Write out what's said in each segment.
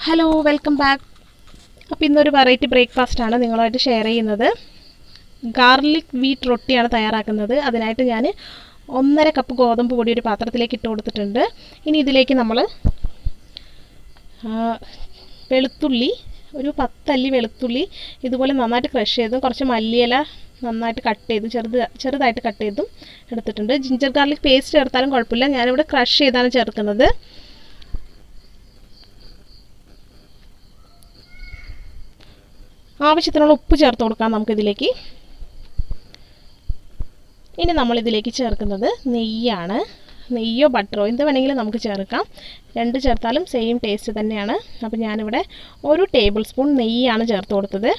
hello welcome back അപ്പോൾ ഇന്നൊരു variety breakfast ആണ് നിങ്ങളുമായിട്ട് ഷെയർ ചെയ്യുന്നത് ഗാർലിക് വീറ്റ് റൊട്ടിയാണ് തയ്യാറാക്കുന്നത് അതിനായിട്ട് ഞാൻ ഒന്നര കപ്പ് ഗോതമ്പ് പൊടി ഒരു പാത്രത്തിലേക്ക് ഇട്ട് കൊടുത്തിട്ടുണ്ട് ഇനി ഇതിലേക്ക് നമ്മൾ വെളുത്തുള്ളി ഒരു പത്തല്ലി വെളുത്തുള്ളി ഇതുപോലെ നന്നായിട്ട് ക്രഷ് ചെയ്ത് കുറച്ച് മല്ലിയില നന്നായിട്ട് കട്ട് ചെയ്ത് ചെറുത് ചെറുതായിട്ട് കട്ട് ചെയ്തും എടുത്തിട്ടുണ്ട് ജിഞ്ചർ ഗാർലിക് പേസ്റ്റ് ചേർത്താലും കുഴപ്പമില്ല ഞാനിവിടെ ക്രഷ് ചെയ്താണ് ചേർക്കുന്നത് ആവശ്യത്തിനുള്ള ഉപ്പ് ചേർത്ത് കൊടുക്കാം നമുക്കിതിലേക്ക് ഇനി നമ്മളിതിലേക്ക് ചേർക്കുന്നത് നെയ്യാണ് നെയ്യോ ബട്ടറോ എന്ത് വേണമെങ്കിലും നമുക്ക് ചേർക്കാം രണ്ട് ചേർത്താലും സെയിം ടേസ്റ്റ് തന്നെയാണ് അപ്പോൾ ഞാനിവിടെ ഒരു ടേബിൾ സ്പൂൺ നെയ്യാണ് ചേർത്ത് കൊടുത്തത്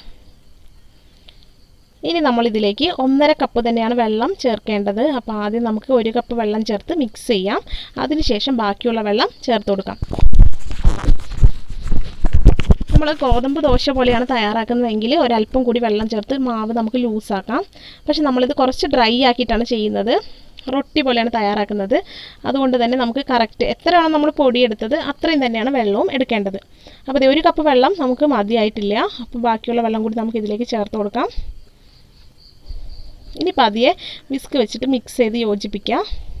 ഇനി നമ്മളിതിലേക്ക് ഒന്നര കപ്പ് തന്നെയാണ് വെള്ളം ചേർക്കേണ്ടത് അപ്പോൾ ആദ്യം നമുക്ക് ഒരു കപ്പ് വെള്ളം ചേർത്ത് മിക്സ് ചെയ്യാം അതിനുശേഷം ബാക്കിയുള്ള വെള്ളം ചേർത്ത് കൊടുക്കാം നമ്മൾ ഗോതമ്പ് ദോശ പോലെയാണ് തയ്യാറാക്കുന്നതെങ്കിൽ ഒരല്പം കൂടി വെള്ളം ചേർത്ത് മാവ് നമുക്ക് ലൂസാക്കാം പക്ഷെ നമ്മളിത് കുറച്ച് ഡ്രൈ ആക്കിയിട്ടാണ് ചെയ്യുന്നത് റൊട്ടി പോലെയാണ് തയ്യാറാക്കുന്നത് അതുകൊണ്ട് തന്നെ നമുക്ക് കറക്റ്റ് എത്രയാണോ നമ്മൾ പൊടിയെടുത്തത് അത്രയും തന്നെയാണ് വെള്ളവും എടുക്കേണ്ടത് അപ്പോൾ ഇത് ഒരു കപ്പ് വെള്ളം നമുക്ക് മതിയായിട്ടില്ല അപ്പോൾ ബാക്കിയുള്ള വെള്ളം കൂടി നമുക്ക് ഇതിലേക്ക് ചേർത്ത് കൊടുക്കാം ഇനി പതിയെ വിസ്ക് വെച്ചിട്ട് മിക്സ് ചെയ്ത് യോജിപ്പിക്കാം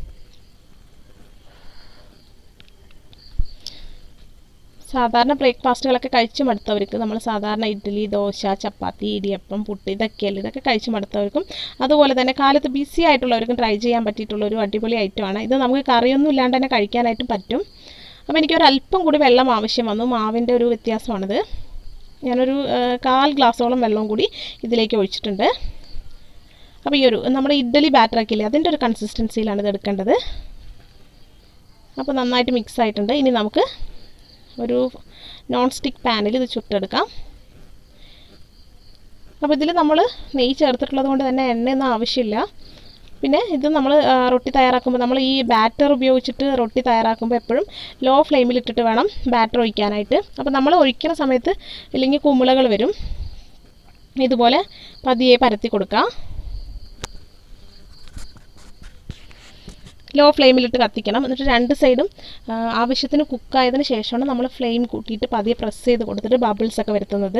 സാധാരണ ബ്രേക്ക്ഫാസ്റ്റുകളൊക്കെ കഴിച്ച് മടുത്തവർക്ക് നമ്മൾ സാധാരണ ഇഡ്ഡലി ദോശ ചപ്പാത്തി ഇടിയപ്പം പുട്ട് ഇതൊക്കെയല്ലേ ഇതൊക്കെ കഴിച്ച് മടുത്തവർക്കും അതുപോലെ തന്നെ കാലത്ത് ബിസി ആയിട്ടുള്ളവർക്കും ട്രൈ ചെയ്യാൻ പറ്റിയിട്ടുള്ള ഒരു അടിപൊളി ഐറ്റമാണ് ഇത് നമുക്ക് കറിയൊന്നും ഇല്ലാണ്ട് തന്നെ കഴിക്കാനായിട്ടും പറ്റും അപ്പോൾ എനിക്കൊരു അല്പം കൂടി വെള്ളം ആവശ്യം വന്നു മാവിൻ്റെ ഒരു വ്യത്യാസമാണിത് ഞാനൊരു കാൽ ഗ്ലാസ്സോളം വെള്ളവും കൂടി ഇതിലേക്ക് ഒഴിച്ചിട്ടുണ്ട് അപ്പോൾ ഈ ഒരു നമ്മുടെ ഇഡ്ഡലി ബാറ്ററാക്കില്ലേ അതിൻ്റെ ഒരു കൺസിസ്റ്റൻസിയിലാണ് ഇത് എടുക്കേണ്ടത് അപ്പോൾ നന്നായിട്ട് മിക്സ് ആയിട്ടുണ്ട് ഇനി നമുക്ക് ഒരു നോൺ സ്റ്റിക്ക് പാനിൽ ഇത് ചുട്ടെടുക്കാം അപ്പോൾ ഇതിൽ നമ്മൾ നെയ്യ് ചേർത്തിട്ടുള്ളത് കൊണ്ട് തന്നെ എണ്ണയൊന്നും ആവശ്യമില്ല പിന്നെ ഇത് നമ്മൾ റൊട്ടി തയ്യാറാക്കുമ്പോൾ നമ്മൾ ഈ ബാറ്റർ ഉപയോഗിച്ചിട്ട് റൊട്ടി തയ്യാറാക്കുമ്പോൾ എപ്പോഴും ലോ ഫ്ലെയിമിൽ ഇട്ടിട്ട് വേണം ബാറ്റർ ഒഴിക്കാനായിട്ട് അപ്പോൾ നമ്മൾ ഒഴിക്കുന്ന സമയത്ത് ഇല്ലെങ്കിൽ കുമിളകൾ വരും ഇതുപോലെ പതിയെ പരത്തി കൊടുക്കുക ലോ ഫ്ലെയിമിലിട്ട് കത്തിക്കണം എന്നിട്ട് രണ്ട് സൈഡും ആവശ്യത്തിന് കുക്കായതിന് ശേഷമാണ് നമ്മൾ ഫ്ലെയിം കൂട്ടിയിട്ട് പതിയെ പ്രസ് ചെയ്ത് കൊടുത്തിട്ട് ബബിൾസ് ഒക്കെ വരുത്തുന്നത്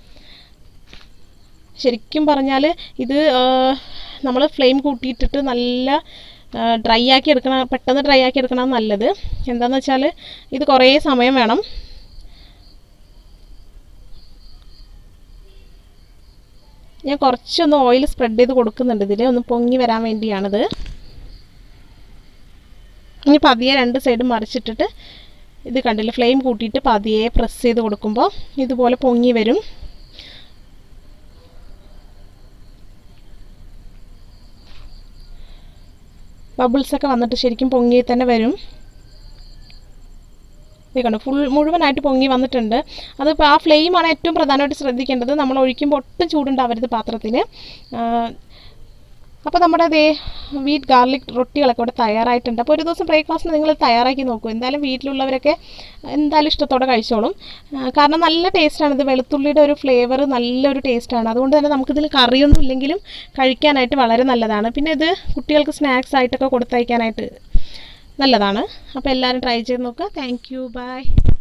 ശരിക്കും പറഞ്ഞാൽ ഇത് നമ്മൾ ഫ്ലെയിം കൂട്ടിയിട്ടിട്ട് നല്ല ഡ്രൈ ആക്കി എടുക്കണം പെട്ടെന്ന് ഡ്രൈ ആക്കി എടുക്കണം നല്ലത് എന്താണെന്ന് വെച്ചാൽ ഇത് കുറേ സമയം വേണം ഞാൻ കുറച്ചൊന്ന് ഓയിൽ സ്പ്രെഡ് ചെയ്ത് കൊടുക്കുന്നുണ്ട് ഇതിൽ ഒന്ന് പൊങ്ങി വരാൻ വേണ്ടിയാണിത് ഇനി പതിയെ രണ്ട് സൈഡും മറിച്ചിട്ടിട്ട് ഇത് കണ്ടില്ല ഫ്ലെയിം കൂട്ടിയിട്ട് പതിയെ പ്രസ് ചെയ്ത് കൊടുക്കുമ്പോൾ ഇതുപോലെ പൊങ്ങി വരും ബബിൾസൊക്കെ വന്നിട്ട് ശരിക്കും പൊങ്ങി തന്നെ വരും ഇത് കണ്ടു ഫുൾ മുഴുവനായിട്ട് പൊങ്ങി വന്നിട്ടുണ്ട് അതിപ്പോൾ ആ ഫ്ലെയിമാണ് ഏറ്റവും പ്രധാനമായിട്ട് ശ്രദ്ധിക്കേണ്ടത് നമ്മൾ ഒഴിക്കുമ്പോൾ ഒട്ടും ചൂടുണ്ടാവരുത് പാത്രത്തിൽ അപ്പോൾ നമ്മുടെ അതേ വീറ്റ് ഗാർലിക് റൊട്ടികളൊക്കെ ഇവിടെ തയ്യാറായിട്ടുണ്ട് അപ്പോൾ ഒരു ദിവസം ബ്രേക്ക്ഫാസ്റ്റിന് നിങ്ങൾ തയ്യാറാക്കി നോക്കൂ എന്തായാലും വീട്ടിലുള്ളവരൊക്കെ എന്തായാലും ഇഷ്ടത്തോടെ കഴിച്ചോളും കാരണം നല്ല ടേസ്റ്റാണ് ഇത് വെളുത്തുള്ളിയുടെ ഒരു ഫ്ലേവർ നല്ലൊരു ടേസ്റ്റാണ് അതുകൊണ്ട് തന്നെ നമുക്കിതിൽ കറിയൊന്നും ഇല്ലെങ്കിലും കഴിക്കാനായിട്ട് വളരെ നല്ലതാണ് പിന്നെ ഇത് കുട്ടികൾക്ക് സ്നാക്സ് ആയിട്ടൊക്കെ കൊടുത്തയക്കാനായിട്ട് നല്ലതാണ് അപ്പോൾ എല്ലാവരും ട്രൈ ചെയ്ത് നോക്കുക താങ്ക് യു ബൈ